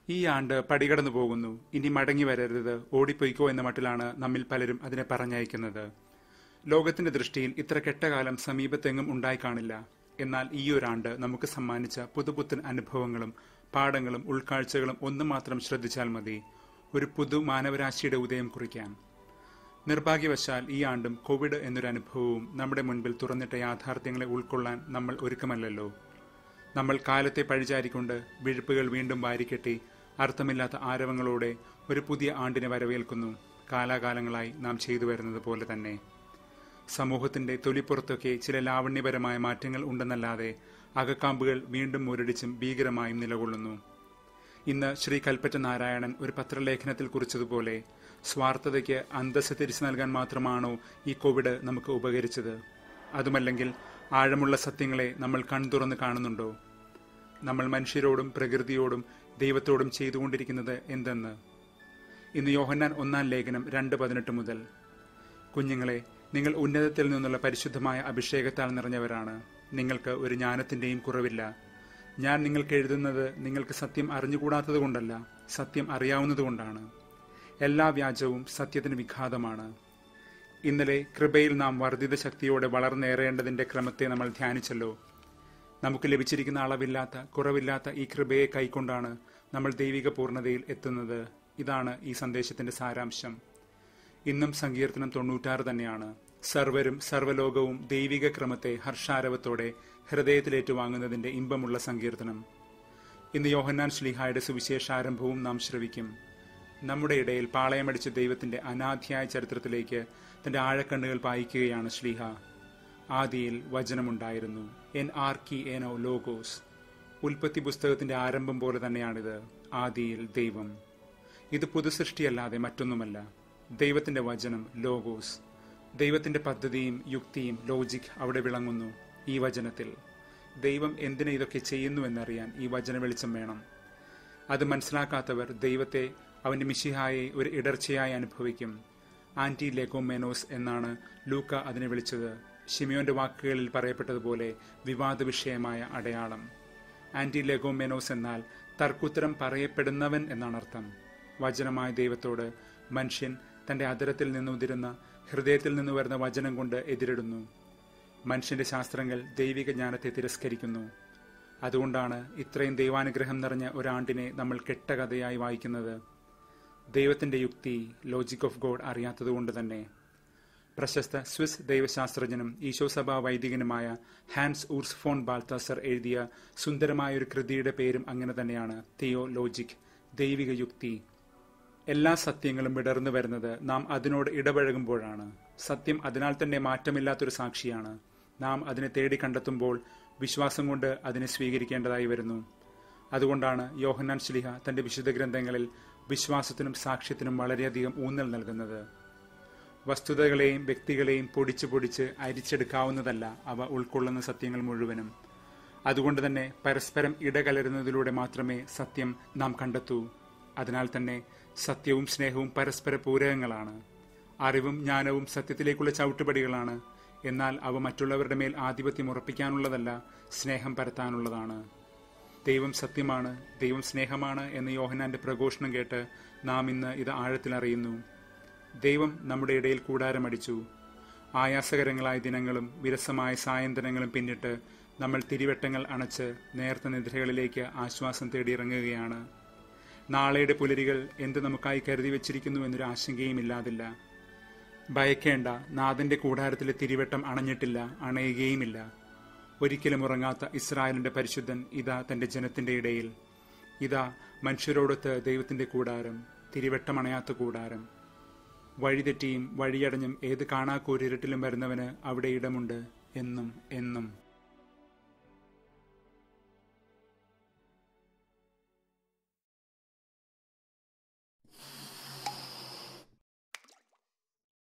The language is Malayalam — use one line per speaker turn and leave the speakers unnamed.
ഈ ആണ്ട് പടികടന്നു പോകുന്നു ഇനി മടങ്ങി വരരുത് ഓടിപ്പൊയ്ക്കോ എന്ന മട്ടിലാണ് നമ്മിൽ പലരും അതിനെ പറഞ്ഞയക്കുന്നത് ലോകത്തിന്റെ ദൃഷ്ടിയിൽ ഇത്ര കെട്ടകാലം സമീപത്തെങ്ങും ഉണ്ടായി കാണില്ല എന്നാൽ ഈ ഒരാണ്ട് നമുക്ക് സമ്മാനിച്ച പുതുപുത്തൻ അനുഭവങ്ങളും പാഠങ്ങളും ഉൾക്കാഴ്ചകളും ഒന്നു മാത്രം ശ്രദ്ധിച്ചാൽ മതി ഒരു പുതു മാനവരാശിയുടെ ഉദയം കുറിക്കാൻ നിർഭാഗ്യവശാൽ ഈ ആണ്ടും കോവിഡ് എന്നൊരു അനുഭവവും നമ്മുടെ മുൻപിൽ തുറന്നിട്ട യാഥാർത്ഥ്യങ്ങളെ ഉൾക്കൊള്ളാൻ നമ്മൾ ഒരുക്കമല്ലല്ലോ നമ്മൾ കാലത്തെ പഴിചാരിക്കൊണ്ട് വിഴുപ്പുകൾ വീണ്ടും വാരിക്കെട്ടി അർത്ഥമില്ലാത്ത ആരവങ്ങളോടെ ഒരു പുതിയ ആണ്ടിനെ വരവേൽക്കുന്നു കാലാകാലങ്ങളായി നാം ചെയ്തു വരുന്നത് പോലെ തന്നെ സമൂഹത്തിന്റെ തൊലിപ്പുറത്തൊക്കെ ചില ലാവണ്യപരമായ മാറ്റങ്ങൾ ഉണ്ടെന്നല്ലാതെ അകക്കാമ്പുകൾ വീണ്ടും മുരടിച്ചും ഭീകരമായും നിലകൊള്ളുന്നു ഇന്ന് ശ്രീ കൽപ്പറ്റ നാരായണൻ ഒരു പത്രലേഖനത്തിൽ കുറിച്ചതുപോലെ സ്വാർത്ഥതയ്ക്ക് അന്തസ് തിരിച്ചു നൽകാൻ മാത്രമാണോ ഈ കോവിഡ് നമുക്ക് ഉപകരിച്ചത് അതുമല്ലെങ്കിൽ ആഴമുള്ള സത്യങ്ങളെ നമ്മൾ കൺതുറന്ന് കാണുന്നുണ്ടോ നമ്മൾ മനുഷ്യരോടും പ്രകൃതിയോടും ദൈവത്തോടും ചെയ്തുകൊണ്ടിരിക്കുന്നത് എന്തെന്ന് ഇന്ന് യോഹന്നാൻ ഒന്നാം ലേഖനം രണ്ട് പതിനെട്ട് മുതൽ കുഞ്ഞുങ്ങളെ നിങ്ങൾ ഉന്നതത്തിൽ നിന്നുള്ള പരിശുദ്ധമായ അഭിഷേകത്താൽ നിറഞ്ഞവരാണ് നിങ്ങൾക്ക് ഒരു ജ്ഞാനത്തിന്റെയും കുറവില്ല ഞാൻ നിങ്ങൾക്ക് എഴുതുന്നത് നിങ്ങൾക്ക് സത്യം അറിഞ്ഞുകൂടാത്തതുകൊണ്ടല്ല സത്യം അറിയാവുന്നതുകൊണ്ടാണ് എല്ലാ വ്യാജവും സത്യത്തിന് വിഘാതമാണ് ഇന്നലെ കൃപയിൽ നാം വർദ്ധിത ശക്തിയോടെ വളർന്നേറേണ്ടതിന്റെ ക്രമത്തെ നമ്മൾ ധ്യാനിച്ചല്ലോ നമുക്ക് ലഭിച്ചിരിക്കുന്ന അളവില്ലാത്ത കുറവില്ലാത്ത ഈ കൃപയെ കൈക്കൊണ്ടാണ് നമ്മൾ ദൈവിക പൂർണ്ണതയിൽ എത്തുന്നത് ഇതാണ് ഈ സന്ദേശത്തിന്റെ സാരാംശം ഇന്നും സങ്കീർത്തനം തൊണ്ണൂറ്റാറ് തന്നെയാണ് സർവരും സർവലോകവും ദൈവിക ക്രമത്തെ ഹർഷാരവത്തോടെ ഹൃദയത്തിലേറ്റുവാങ്ങുന്നതിന്റെ ഇമ്പമുള്ള സങ്കീർത്തനം ഇന്ന് യോഹന്നാൻ ശ്ലീഹായുടെ സുവിശേഷാരംഭവും നാം ശ്രവിക്കും നമ്മുടെ ഇടയിൽ പാളയമടിച്ച ദൈവത്തിന്റെ അനാധ്യായ ചരിത്രത്തിലേക്ക് തന്റെ ആഴക്കണ്ണുകൾ പായിക്കുകയാണ് ശ്ലീഹ ആദിയിൽ വചനമുണ്ടായിരുന്നു എൻ ആർ കി എനോ ലോഗോസ് ഉൽപ്പത്തി പുസ്തകത്തിന്റെ ആരംഭം പോലെ തന്നെയാണിത് ആദിയിൽ ദൈവം ഇത് പുതുസൃഷ്ടിയല്ലാതെ മറ്റൊന്നുമല്ല ദൈവത്തിന്റെ വചനം ലോഗോസ് ദൈവത്തിന്റെ പദ്ധതിയും യുക്തിയും ലോജിക് അവിടെ വിളങ്ങുന്നു ഈ വചനത്തിൽ ദൈവം എന്തിനെ ഇതൊക്കെ ചെയ്യുന്നു എന്നറിയാൻ ഈ വചന വെളിച്ചം വേണം അത് മനസ്സിലാക്കാത്തവർ ദൈവത്തെ അവന്റെ മിഷിഹായെ ഒരു ഇടർച്ചയായി അനുഭവിക്കും ആന്റി ലെഗോമെനോസ് എന്നാണ് ലൂക്ക അതിനെ വിളിച്ചത് ഷിമിയോന്റെ വാക്കുകളിൽ പറയപ്പെട്ടതുപോലെ വിവാദ വിഷയമായ അടയാളം ആന്റി ലെഗോമെനോസ് എന്നാൽ തർക്കുത്തരം പറയപ്പെടുന്നവൻ എന്നാണ് അർത്ഥം വചനമായ ദൈവത്തോട് മനുഷ്യൻ തന്റെ അതരത്തിൽ നിന്നുതിരുന്ന ഹൃദയത്തിൽ നിന്ന് വരുന്ന വചനം കൊണ്ട് എതിരിടുന്നു മനുഷ്യന്റെ ശാസ്ത്രങ്ങൾ ദൈവിക ജ്ഞാനത്തെ തിരസ്കരിക്കുന്നു അതുകൊണ്ടാണ് ഇത്രയും ദൈവാനുഗ്രഹം നിറഞ്ഞ ഒരാണ്ടിനെ നമ്മൾ കെട്ടകഥയായി വായിക്കുന്നത് ദൈവത്തിന്റെ യുക്തി ലോജിക് ഓഫ് ഗോഡ് അറിയാത്തതുകൊണ്ട് തന്നെ പ്രശസ്ത സ്വിസ് ദൈവശാസ്ത്രജ്ഞനും ഈശോസഭാ വൈദികനുമായ ഹാൻസ് ഊർസ് ഫോൺ ബാൽത്താസർ എഴുതിയ സുന്ദരമായ ഒരു കൃതിയുടെ പേരും അങ്ങനെ തന്നെയാണ് തിയോ ലോജിക് ദൈവിക യുക്തി എല്ലാ സത്യങ്ങളും വിടർന്നു വരുന്നത് നാം അതിനോട് ഇടപഴകുമ്പോഴാണ് സത്യം അതിനാൽ തന്നെ മാറ്റമില്ലാത്തൊരു സാക്ഷിയാണ് നാം അതിനെ തേടി കണ്ടെത്തുമ്പോൾ വിശ്വാസം കൊണ്ട് അതിനെ സ്വീകരിക്കേണ്ടതായി വരുന്നു അതുകൊണ്ടാണ് യോഹന്നാൻ ശ്ലിഹ തന്റെ വിശുദ്ധ ഗ്രന്ഥങ്ങളിൽ വിശ്വാസത്തിനും സാക്ഷ്യത്തിനും വളരെയധികം ഊന്നൽ നൽകുന്നത് വസ്തുതകളെയും വ്യക്തികളെയും പൊടിച്ച് പൊടിച്ച് അരിച്ചെടുക്കാവുന്നതല്ല അവ ഉൾക്കൊള്ളുന്ന സത്യങ്ങൾ മുഴുവനും അതുകൊണ്ട് തന്നെ പരസ്പരം ഇടകലരുന്നതിലൂടെ മാത്രമേ സത്യം നാം കണ്ടെത്തൂ അതിനാൽ തന്നെ സത്യവും സ്നേഹവും പരസ്പര പൂരകങ്ങളാണ് അറിവും ജ്ഞാനവും സത്യത്തിലേക്കുള്ള ചവിട്ടുപടികളാണ് എന്നാൽ അവ മറ്റുള്ളവരുടെ മേൽ ആധിപത്യം ഉറപ്പിക്കാനുള്ളതല്ല സ്നേഹം പരത്താനുള്ളതാണ് ദൈവം സത്യമാണ് ദൈവം സ്നേഹമാണ് എന്ന് യോഹനാന്റെ പ്രഘോഷണം കേട്ട് നാം ഇന്ന് ഇത് ആഴത്തിൽ അറിയുന്നു ദൈവം നമ്മുടെ ഇടയിൽ കൂടാരമടിച്ചു ആയാസകരങ്ങളായ ദിനങ്ങളും വിരസമായ സായന്തനങ്ങളും പിന്നിട്ട് നമ്മൾ തിരിവട്ടങ്ങൾ അണച്ച് നേർത്ത നിദ്രകളിലേക്ക് ആശ്വാസം തേടിയിറങ്ങുകയാണ് നാളെയുടെ പുലരികൾ എന്ത് നമുക്കായി കരുതി വെച്ചിരിക്കുന്നു എന്നൊരു ആശങ്കയും ഇല്ലാതില്ല ഭയക്കേണ്ട നാഥന്റെ കൂടാരത്തിലെ തിരിവട്ടം അണഞ്ഞിട്ടില്ല അണയുകയുമില്ല ഒരിക്കലും ഉറങ്ങാത്ത ഇസ്രായേലിന്റെ പരിശുദ്ധൻ ഇതാ തന്റെ ജനത്തിന്റെ ഇടയിൽ ഇതാ മനുഷ്യരോടൊത്ത് ദൈവത്തിന്റെ കൂടാരം തിരിവട്ടമണയാത്ത കൂടാരം വഴിതെറ്റിയും വഴിയടഞ്ഞും ഏത് കാണാക്കൂരിരട്ടിലും വരുന്നവന് അവിടെ ഇടമുണ്ട് എന്നും എന്നും